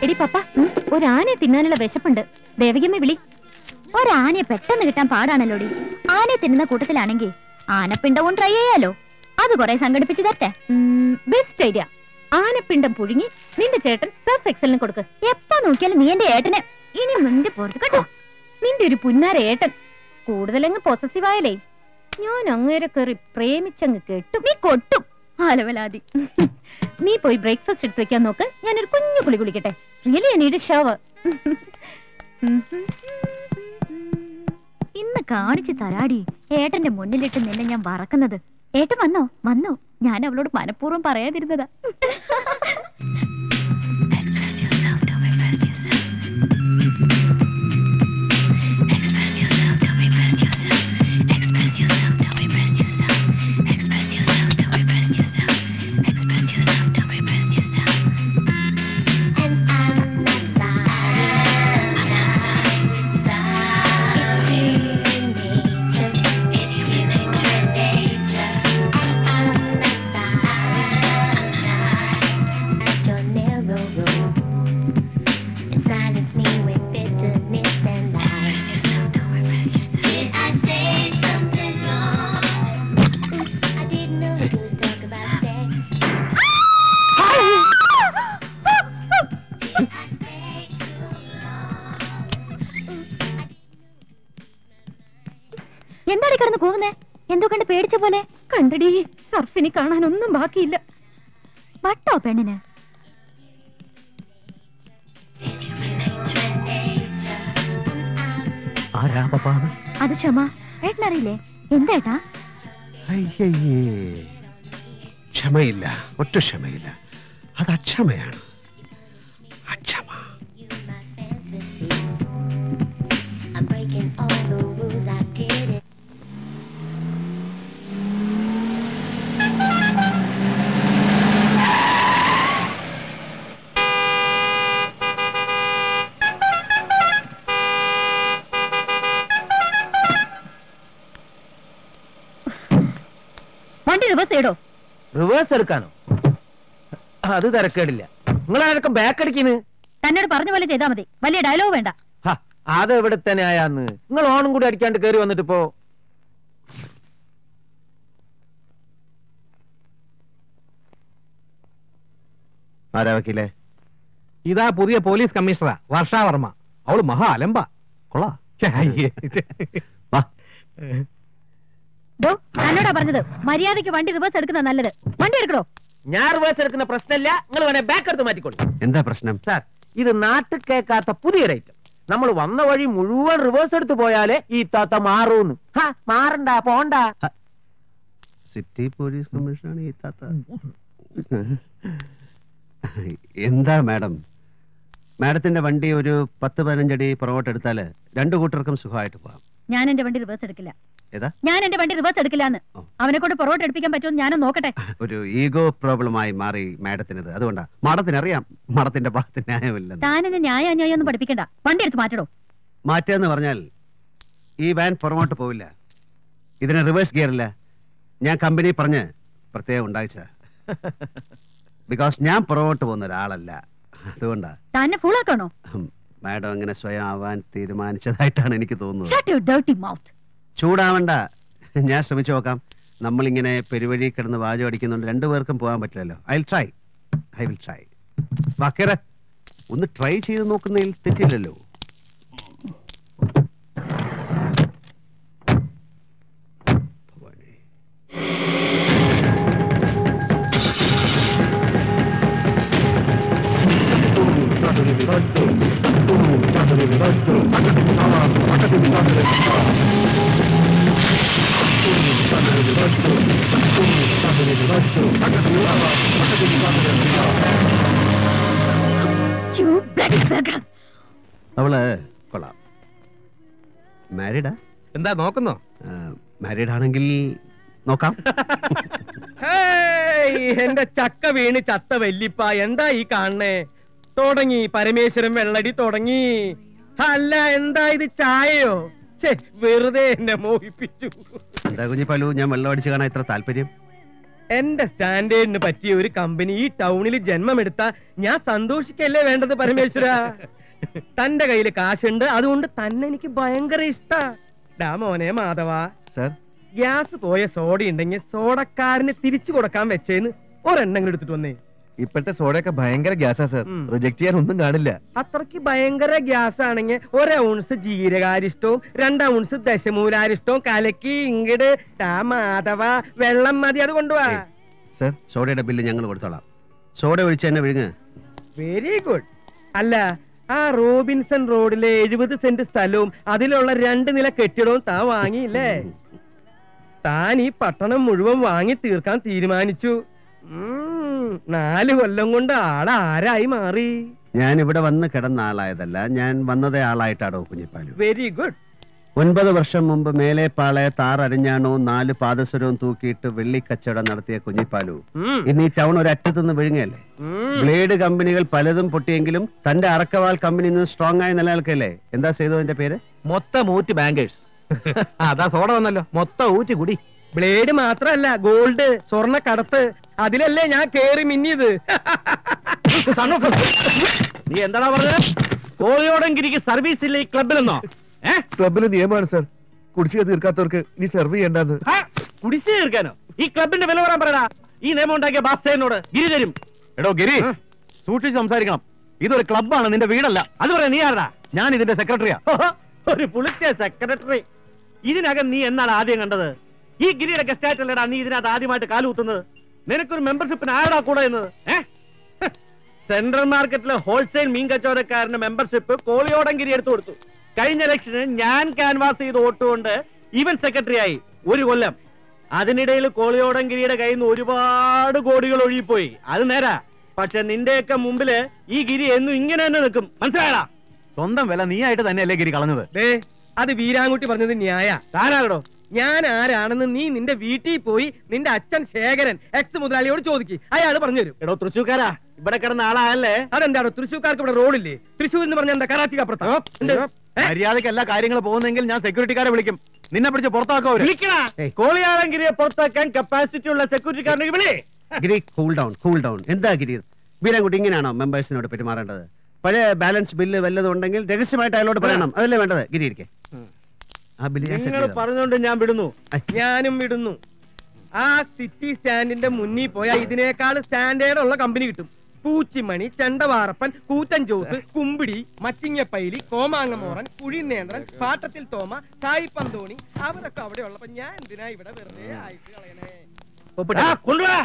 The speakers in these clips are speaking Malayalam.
എടി പപ്പ ഒരാനയെ തിന്നാനുള്ള വിശപ്പുണ്ട് ദേവകിയമ്മ വിളി ഒരാനയെ പെട്ടെന്ന് കിട്ടാൻ പാടാണല്ലോടി ആനയെ തിന്നുന്ന കൂട്ടത്തിലാണെങ്കിൽ ആനപ്പിണ്ടവും ട്രൈ ചെയ്യാലോ അത് കുറെ സംഘടിപ്പിച്ച് തരട്ടെ ബെസ്റ്റ് ഐഡിയ ആനപ്പിണ്ടം പുഴുങ്ങി നിന്റെ ചേട്ടൻ സർഫ് എക്സലിന് കൊടുക്ക് എപ്പോ നോക്കിയാലും നീ എന്റെ ഏട്ടനെ ഇനി നിന്റെ പുറത്ത് കേട്ടോ നിന്റെ ഒരു പുന്നാര ഏട്ടൻ കൂടുതലങ്ങ് പൊസസീവ് ആയാലേ ഞാൻ അങ്ങേരെ കയറി പ്രേമിച്ചങ്ങ് കെട്ടും നീ കൊട്ടും ആലവലാതി നീ പോയി ബ്രേക്ക്ഫാസ്റ്റ് എടുത്ത് വെക്കാൻ നോക്ക് ഞാനൊരു കുഞ്ഞു കുളി കുളിക്കട്ടെ റിയലി എനിക്ക് ഷവർ ഇന്ന് കാണിച്ചു തരാടി ഏട്ടന്റെ മുന്നിലിട്ട് നിന്നെ ഞാൻ വറക്കുന്നത് ഏട്ടൻ വന്നോ വന്നോ ഞാൻ അവളോട് മനഃപൂർവ്വം പറയാതിരുന്നതാ Silence me with bitterness and lies. Did I say something wrong? I didn't know we could talk about sex. എന്താണ് കിടന്ന് കൂവുന്നേ എന്തോ കണ്ട് പേടിച്ച പോലെ കണ്ടടി സർഫിനി കാണാനൊന്നും ബാക്കിയില്ല വട്ടോ പെണ്ണിന് ആരാ പപ്പാണ് അത് ക്ഷമ ഏട്ടനറിയില്ലേ എന്താ അയ്യയ്യേ ക്ഷമയില്ല ഒറ്റ ക്ഷമയില്ല അത് അക്ഷമയാണ് അക്ഷമ I'm breaking all the rules I did it. വണ്ടി റിവേഴ്സ് ചെയ്തോ റിവേഴ്സ് എടുക്കാനോ അത് തിരക്കേടില്ല നിങ്ങൾ ആരൊക്കെ ബാക്ക് അടിക്കുന്നു തന്നോട് പറഞ്ഞ പോലെ ചെയ്താൽ മതി വലിയ ഡയലോഗ് വേണ്ട അത് എവിടെ തന്നെ ആയാന്ന് നിങ്ങൾ ഓണും കൂടി അടിക്കാണ്ട് കയറി വന്നിട്ട് ഇപ്പോ ആരാ വക്കീലേ ഇതാ പുതിയ പോലീസ് കമ്മീഷണറാ വർഷാവർമ്മ അവള് മഹാ അലമ്പ കൊള്ളാ ഛെ, അയ്യേ. വാ ഡോ തന്നോടാ പറഞ്ഞത് മര്യാദയ്ക്ക് വണ്ടി റിവേഴ്സ് എടുക്കുന്ന നല്ലത് വണ്ടി എടുക്കണോ ഞാൻ റിവേഴ്സ് എടുക്കുന്ന പ്രശ്നമില്ല നിങ്ങൾ വേണേ ബാക്ക് എടുത്ത് മാറ്റിക്കോളൂ എന്താ പ്രശ്നം സാർ ഇത് നാട്ടിൽ കേൾക്കാത്ത പുതിയൊരു ഐറ്റം നമ്മൾ വന്ന വഴി മുഴുവൻ റിവേഴ്സ് എടുത്ത് പോയാലേ ഈ താത്ത മാറൂന്ന് ഹാ, മാറണ്ട പോണ്ട സിറ്റി പോലീസ് കമ്മീഷനാണ് ഈ താത്ത എന്താ മാഡം മാഡത്തിന്റെ വണ്ടി ഒരു പത്ത് പതിനഞ്ചടി പുറകോട്ട് എടുത്താല് രണ്ടു കൂട്ടർക്കും സുഖമായിട്ട് പോവാം ഞാൻ എന്റെ വണ്ടി റിവേഴ്സ് എടുക്കില്ല ഏതാ ഞാൻ എന്റെ വണ്ടി റിവേഴ്സ് എടുക്കില്ലാന്ന് ഓ. അവനെ കൊണ്ട് പൊറോട്ട എടുപ്പിക്കാൻ പറ്റുമെന്ന് ഞാനും നോക്കട്ടെ ഒരു ഈഗോ പ്രോബ്ലമായി മാറി മാഡത്തിനത് അതുകൊണ്ടാ മാഡത്തിന് അറിയാം മാഡത്തിന്റെ ഭാഗത്ത് ന്യായമില്ലെന്ന് താൻ എന്നെ ന്യായ അന്യായം ഒന്നും പഠിപ്പിക്കണ്ട വണ്ടി എടുത്ത് മാറ്റടോ മാറ്റുക പറഞ്ഞാൽ ഈ വാൻ പുറമോട്ട് പോവില്ല ഇതിന് റിവേഴ്സ് ഗിയർ ഇല്ല ഞാൻ കമ്പനി പറഞ്ഞ് പ്രത്യേകം ഉണ്ടായിച്ച ബിക്കോസ് ഞാൻ പുറകോട്ട് പോകുന്ന ഒരാളല്ല അതുകൊണ്ടാ തന്നെ ഫുള്ളാക്കണോ മാഡം അങ്ങനെ സ്വയം ആവാൻ തീരുമാനിച്ചതായിട്ടാണ് എനിക്ക് തോന്നുന്നത് ഷട്ട് യു ഡർട്ടി മൗത്ത് ചൂടാവണ്ട ഞാൻ ശ്രമിച്ചു നോക്കാം നമ്മളിങ്ങനെ പെരുവഴി കിടന്ന് വാചം അടിക്കുന്നുണ്ട് രണ്ടുപേർക്കും പോകാൻ പറ്റില്ലല്ലോ I will try I will try വാക്കേറ ഒന്ന് ട്രൈ ചെയ്ത് നോക്കുന്നതിൽ തെറ്റില്ലല്ലോ ഭഗവാനേ. You bloody beggar. അവള് കൊള്ളാം മാരീഡാ എന്താ നോക്കുന്നോ മാരീഡ് ആണെങ്കിൽ നോക്കാം ഹേയ്, എന്റെ ചക്ക വീണ് ചത്ത വല്ലിപ്പ എന്താ ഈ കാണണേ തുടങ്ങി പരമേശ്വരൻ വെള്ളടി തുടങ്ങി അല്ല എന്താ ഇത് ചായയോ ഛേ വെറുതെ എന്നെ മോഹിപ്പിച്ചു എന്താ കുഞ്ഞിപ്പാലു ഞാൻ വെള്ളം അടിച്ച് കാണാൻ ഇത്ര താല്പര്യം എന്റെ സ്റ്റാൻഡേർഡിന് പറ്റിയ ഒരു കമ്പനി ഈ ടൗണിൽ ജന്മമെടുത്ത ഞാൻ സന്തോഷിക്കല്ലേ വേണ്ടത് പരമേശ്വര തന്റെ കയ്യിൽ കാശുണ്ട് അതുകൊണ്ട് തന്നെ എനിക്ക് ഭയങ്കര ഇഷ്ടാ ഡാ മോനെ മാധവ സർ ഗ്യാസ് പോയ സോഡ ഉണ്ടെങ്കിൽ സോഡക്കാരന് തിരിച്ചു കൊടുക്കാൻ വെച്ചേന്ന് ഒരെണ്ണം എടുത്തിട്ട് വന്നേ ഇപ്പോഴത്തെ സോഡയൊക്കെ ഭയങ്കര ഗ്യാസാ സർ ഉം. റിജക്ട് ചെയ്യാൻ ഒന്നും കാണില്ല അത്രയ്ക്ക് ഭയങ്കര ഗ്യാസ് ആണെങ്കിൽ ഒരു ഔൺസ് ജീരകാരിഷ്ടവും രണ്ട് ഔൺസ് ദശമൂലാരിഷ്ടവും കലക്കി ഇങ്ങട് ഡാ മാധവ വെള്ളം മതി അത് കൊണ്ടുപോവാ ഏയ്. സർ സോഡയുടെ ബില്ല് ഞങ്ങൾ കൊടുത്തോളാം സോഡ ഒഴിച്ച് തന്നെ വിഴുങ്ങ് വെരി ഗുഡ് അല്ല ആ റോബിൻസൺ റോഡിലെ എഴുപത് സെന്റ് സ്ഥലവും അതിലുള്ള രണ്ട് നില കെട്ടിടവും താൻ വാങ്ങിയില്ലേ താൻ ഈ പട്ടണം മുഴുവൻ വാങ്ങി തീർക്കാൻ തീരുമാനിച്ചു ഉം, നാല് കൊല്ലം കൊണ്ട് ആളാരായി മാറി ഞാൻ ഇവിടെ വന്ന് കിടന്ന ആളായതല്ല ഞാൻ വന്നതേ ആളായിട്ടാടോ കുഞ്ഞിപ്പാലു വെരി ഗുഡ് ഒൻപത് വർഷം മുമ്പ് മേലെപ്പാളെ താറരിഞ്ഞാണവും നാല് പാദസരവും തൂക്കിയിട്ട് വെള്ളിക്കച്ചവടം നടത്തിയ കുഞ്ഞിപ്പാലു ഇന്ന് ഈ ടൗൺ ഒരു അറ്റത്തുനിന്ന് വിഴുങ്ങല്ലേ ബ്ലേഡ് കമ്പനികൾ പലതും പൊട്ടിയെങ്കിലും തന്റെ അറക്കവാൾ കമ്പനി ഇന്ന് സ്ട്രോങ് ആയി നിലനിൽക്കല്ലേ എന്താ ചെയ്തു അതിന്റെ പേര് മൊത്തം ഊറ്റ് ബാങ്കേഴ്സ് അതാ സോഡ വന്നല്ലോ മൊത്തം ഊറ്റി കുടി ബ്ലേഡ് മാത്രല്ല ഗോൾഡ് സ്വർണ്ണ കടത്ത് അതിലല്ലേ ഞാൻ കേറി മിന്നിയത് നീ എന്താടാ പറഞ്ഞത് കോളിയോടെങ്കിരിക്ക് സർവീസ് ഇല്ല ഈ ക്ലബിലെന്നോ ഏ ക്ലബിലെ നിയമമാണ് സർ കുടിശ്ശിക തീർക്കാത്തവർക്ക് ഇനി സെർവ് ചെയ്യേണ്ടെന്ന് ആ, കുടിശ്ശി തീർക്കാനോ ഈ ക്ലബിന്റെ വില പറയാൻ പറയടാ ഈ നിയമം ഉണ്ടാക്കിയ ബാസ്തേനോട് ഗിരി തരും എടോ ഗിരി സൂക്ഷിച്ച് സംസാരിക്കണം ഇതൊരു ക്ലബാണ് നിന്റെ വീടല്ല അത് പറയാ നീ ആരടാ ഞാൻ ഇതിന്റെ സെക്രട്ടറിയാ ഒരു പുളിച്ച സെക്രട്ടറി ഇതിനകം നീ എന്നാണ് ആദ്യം കണ്ടത് ഈ ഗിരിയുടെ ഗസ്റ്റായിട്ട് അല്ലടാ നീ ഇതിനകത്ത് ആദ്യമായിട്ട് കാലുകുത്തുന്നത് നിനക്കൊരു മെമ്പർഷിപ്പിന് ആരടാ കൂടെ എന്ന് ഏഹ് സെൻട്രൽ മാർക്കറ്റിലെ ഹോൾസെയിൽ മീൻ കച്ചവടക്കാരന്റെ മെമ്പർഷിപ്പ് കോളിയോടൻ ഗിരി എടുത്തു കൊടുത്തു കഴിഞ്ഞ ഇലക്ഷന് ഞാൻ ക്യാൻവാസ് ചെയ്ത് വോട്ടുകൊണ്ട് ഇവൻ സെക്രട്ടറി ആയി ഒരു കൊല്ലം അതിനിടയിൽ കോളിയോടൻ ഗിരിയുടെ കയ്യിൽ നിന്ന് ഒരുപാട് കോടികൾ ഒഴുകിപ്പോയി അത് നേരാ പക്ഷെ നിന്റെയൊക്കെ മുമ്പില് ഈ ഗിരി എന്നും ഇങ്ങനെ തന്നെ നിൽക്കും മനസ്സിലായടാ സ്വന്തം വില നീ ആയിട്ട് തന്നെയല്ലേ ഗിരി കളഞ്ഞത് ദേ അത് വീരാൻകുട്ടി പറഞ്ഞത് ന്യായ താനാകടോ ഞാൻ ആരാണെന്ന് നീ നിന്റെ വീട്ടിൽ പോയി നിന്റെ അച്ഛൻ ശേഖരൻ എക്സ് മുതലാളിയോട് ചോദിക്കും അയാൾ പറഞ്ഞുതരും എടോ തൃശ്ശൂക്കാരാ ഇവിടെ കിടന്ന ആളായല്ലേ അതെന്താണോ തൃശ്ശൂർക്കാർക്ക് ഇവിടെ റോഡില്ലേ തൃശ്ശൂർ എന്ന് പറഞ്ഞ എന്താ കറാച്ചിക്ക് അപ്പുറത്താ എന്ത്? ഏ? മര്യാദയ്ക്ക് എല്ലാ കാര്യങ്ങളും പോകുന്നെങ്കിൽ ഞാൻ സെക്യൂരിറ്റിക്കാരെ വിളിക്കും നിന്നെ പിടിച്ച് പുറത്താക്കോ ഏയ്. കോളിയാളങ്കിരിയെ പുറത്താക്കാൻ കപ്പാസിറ്റി ഉള്ള സെക്യൂരിറ്റിക്കാരനെ വിളി Giri cool down cool down എന്താ ഗിരി വീരൻകുട്ടി ഇങ്ങനെയാണോ മെമ്പേഴ്സിനോട് പെരുമാറേണ്ടത് പഴയ ബാലൻസ് ബില്ല് വല്ലതും ഉണ്ടെങ്കിൽ രഹസ്യമായിട്ട് അയാളോട് പറയണം അതല്ലേ വേണ്ടത് ഗിരി ഇരിക്കെ ആ ബില്ല് ഞാൻ set നിങ്ങൾ ചെയ്തോളാം. പറഞ്ഞുകൊണ്ട് ഞാൻ വിടുന്നു ഞാനും വിടുന്നു ആ സിറ്റി സ്റ്റാൻഡിന്റെ മുന്നിൽ പോയാൽ ഇതിനേക്കാൾ സ്റ്റാൻഡേർഡ് ഉള്ള കമ്പനി കിട്ടും പൂച്ചിമണി ചെണ്ടവാറപ്പൻ കൂറ്റൻ ജോസ് കുമ്പിടി മച്ചിങ്ങപ്പൈലി കോമാങ്ങമോറൻ കുഴിനേന്ദ്രൻ പാട്ടത്തിൽ തോമ സായി പന്തോണി അവരൊക്കെ അവിടെ ഉള്ളപ്പോ ഞാൻ എന്തിനാ ഇവിടെ വെറുതെ ആയിട്ട് കളയണേ ആ, കൊണ്ടുവാ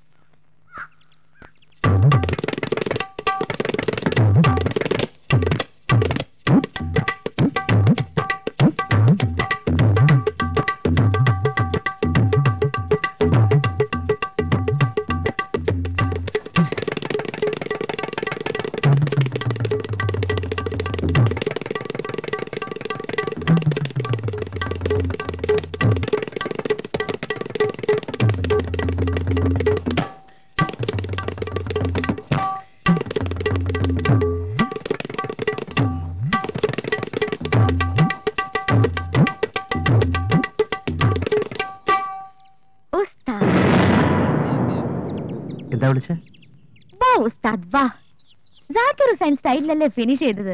ഉസ്താദ് എന്താ വിളിച്ചേ വാ ഉസ്താദ് വാ ജാക്കിർ ഹുസൈൻ സ്റ്റൈലിലല്ലേ ഫിനിഷ് ചെയ്തത്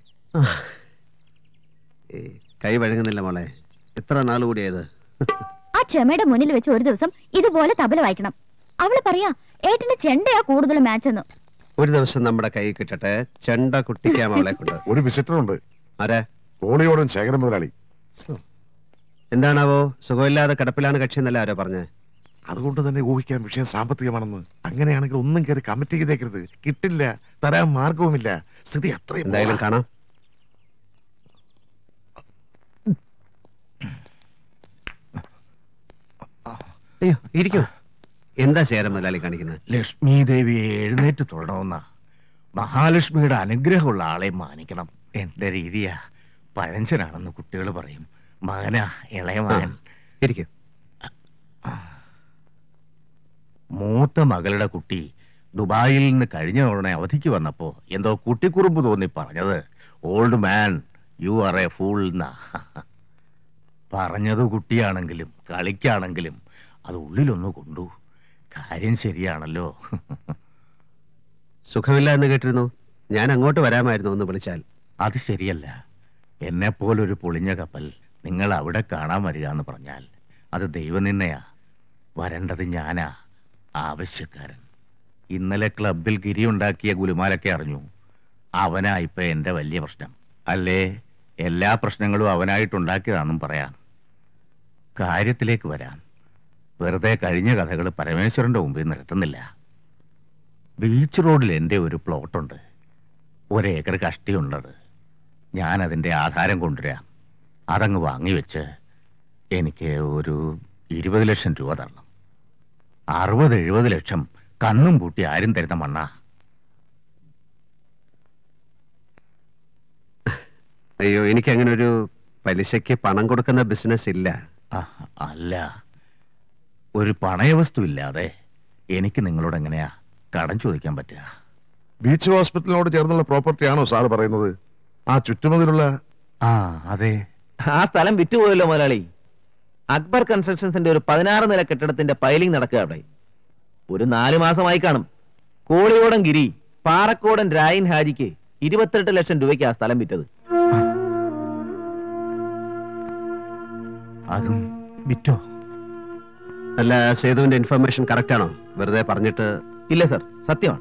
ഏയ്, കൈ വഴങ്ങുന്നില്ല മോളെ എത്ര നാൾ കൂടിയത് ആ ക്ഷമയുടെ മുന്നിൽ വെച്ച് ഒരു ദിവസം ഇതുപോലെ തബല വായിക്കണം അവള് പറയാ ഏട്ടന്റെ ചെണ്ടയാ കൂടുതൽ മാച്ച് എന്ന് ഒരു ദിവസം നമ്മുടെ കൈ കിട്ടട്ടെ ചെണ്ട കുട്ടിക്കാം അവളെ കൊണ്ട് ഒരു വിസിറ്റർ ഉണ്ട് ആരാ കോളിയോടും ശേഖരൻ മുതലാളി എന്താണാവോ സുഖമില്ലാതെ കിടപ്പിലാണ് കക്ഷി എന്നല്ല ആരോ പറഞ്ഞേ അതുകൊണ്ട് തന്നെ ഊഹിക്കാൻ വിഷയം സാമ്പത്തികമാണെന്ന് അങ്ങനെയാണെങ്കിൽ ഒന്നും കയറി കമ്മിറ്റി ചെയ്തേക്കരുത് കിട്ടില്ല തരാൻ മാർഗവുമില്ല സ്ഥിതി അത്രയും എന്തായാലും കാണാം അയ്യോ ഇരിക്കൂ എന്താ ശേരം മുതലാളി കാണിക്കുന്നത് ലക്ഷ്മി ദേവിയെ എഴുന്നേറ്റ് തൊഴണമെന്ന മഹാലക്ഷ്മിയുടെ അനുഗ്രഹമുള്ള ആളെ മാനിക്കണം എന്റെ രീതിയാ പഴഞ്ചനാണെന്ന് കുട്ടികൾ പറയും മകനാ ഇളയ മകൻ ഇരിക്കൂ മൂത്ത മകളുടെ കുട്ടി ദുബായിൽ നിന്ന് കഴിഞ്ഞ തവണ അവധിക്ക് വന്നപ്പോ എന്തോ കുട്ടിക്കുറുമ്പ് തോന്നി പറഞ്ഞത് old man you are a fool എന്നാ പറഞ്ഞത് കുട്ടിയാണെങ്കിലും കളിക്കാണെങ്കിലും അത് ഉള്ളിലൊന്ന് കൊണ്ടു കാര്യം ശരിയാണല്ലോ സുഖമില്ല എന്ന് കേട്ടിരുന്നു ഞാൻ അങ്ങോട്ട് വരാമായിരുന്നു ഒന്ന് വിളിച്ചാൽ അത് ശരിയല്ല എന്നെ പോലൊരു പൊളിഞ്ഞ കപ്പൽ നിങ്ങൾ അവിടെ കാണാൻ വരിക എന്ന് പറഞ്ഞാൽ അത് ദൈവനിന്നയാ വരേണ്ടത് ഞാനാ ആവശ്യക്കാരൻ ഇന്നലെ ക്ലബിൽ ഗിരി ഉണ്ടാക്കിയ ഗുലുമാലൊക്കെ അറിഞ്ഞു അവനാ ഇപ്പൊ എന്റെ വലിയ പ്രശ്നം അല്ലേ എല്ലാ പ്രശ്നങ്ങളും അവനായിട്ടുണ്ടാക്കിയതാണെന്നും പറയാം കാര്യത്തിലേക്ക് വരാം വെറുതെ കഴിഞ്ഞ കഥകൾ പരമേശ്വരന്റെ മുമ്പിൽ നിർത്തുന്നില്ല ബീച്ച് റോഡിൽ എൻ്റെ ഒരു പ്ലോട്ടുണ്ട് ഒരേക്കർ കഷ്ടിയുള്ളത് ഞാൻ അതിൻ്റെ ആധാരം കൊണ്ടുവരാം അതങ്ങ് വാങ്ങിവെച്ച് എനിക്ക് ഒരു ഇരുപത് ലക്ഷം രൂപ തരണം അറുപത് എഴുപത് ലക്ഷം കണ്ണും പൂട്ടി ആരും തരുന്ന മണ്ണ അയ്യോ എനിക്ക് അങ്ങനെ ഒരു പലിശയ്ക്ക് പണം കൊടുക്കുന്ന ബിസിനസ് ഇല്ല അല്ല ഒരു പണയവസ്തു ഇല്ലാതെ എനിക്ക് നിങ്ങളോട് എങ്ങനെയാ കടം ചോദിക്കാൻ പറ്റുക ബീച്ച് ഹോസ്പിറ്റലിനോട് ചേർന്നുള്ള പ്രോപ്പർട്ടി ആണോ സാറ് പറയുന്നത് ആ ചുറ്റുമതിലുള്ള ആ അതെ ആ സ്ഥലം വിറ്റുപോയല്ലോ മുതലാളി അക്ബർ കൺസ്ട്രക്ഷൻസിന്റെ ഒരു പതിനാറ് നില കെട്ടിടത്തിന്റെ പൈലിംഗ് നടക്കുക അവിടെ ഒരു നാല് മാസമായി കാണും കോളിയോടൻ ഗിരി പാറക്കോടൻ രായൻ ഹാജിക്ക് ഇരുപത്തെട്ട് ലക്ഷം രൂപയ്ക്ക് ആ സ്ഥലം വിറ്റത് അതും വിറ്റോ അല്ല സേതുവിന്റെ ഇൻഫർമേഷൻ കറക്റ്റ് ആണോ വെറുതെ പറഞ്ഞിട്ട് ഇല്ല സർ സത്യമാണ്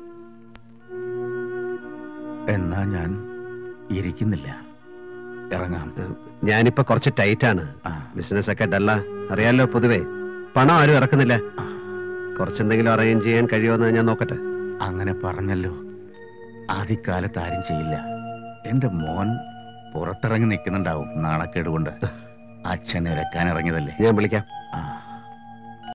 എന്നാ ഞാൻ ഇരിക്കുന്നില്ല ഇറങ്ങാം ഞാനിപ്പോ കുറച്ച് ടൈറ്റ് ആണ് ബിസിനസ് ഒക്കെ ഡല്ല അറിയാലോ പൊതുവേ പണം ആരും ഇറക്കുന്നില്ല കുറച്ചെന്തെങ്കിലും അറേഞ്ച് ചെയ്യാൻ കഴിയുമെന്ന് ഞാൻ നോക്കട്ടെ അങ്ങനെ പറഞ്ഞല്ലോ ആദ്യകാലത്ത് ആരും ചെയ്യില്ല എന്റെ മോൻ പുറത്തിറങ്ങി നിൽക്കുന്നുണ്ടാവും നാണക്കേട് കൊണ്ട് അച്ഛൻ ഇറക്കാൻ ഇറങ്ങിയതല്ലേ ഞാൻ വിളിക്കാം ആ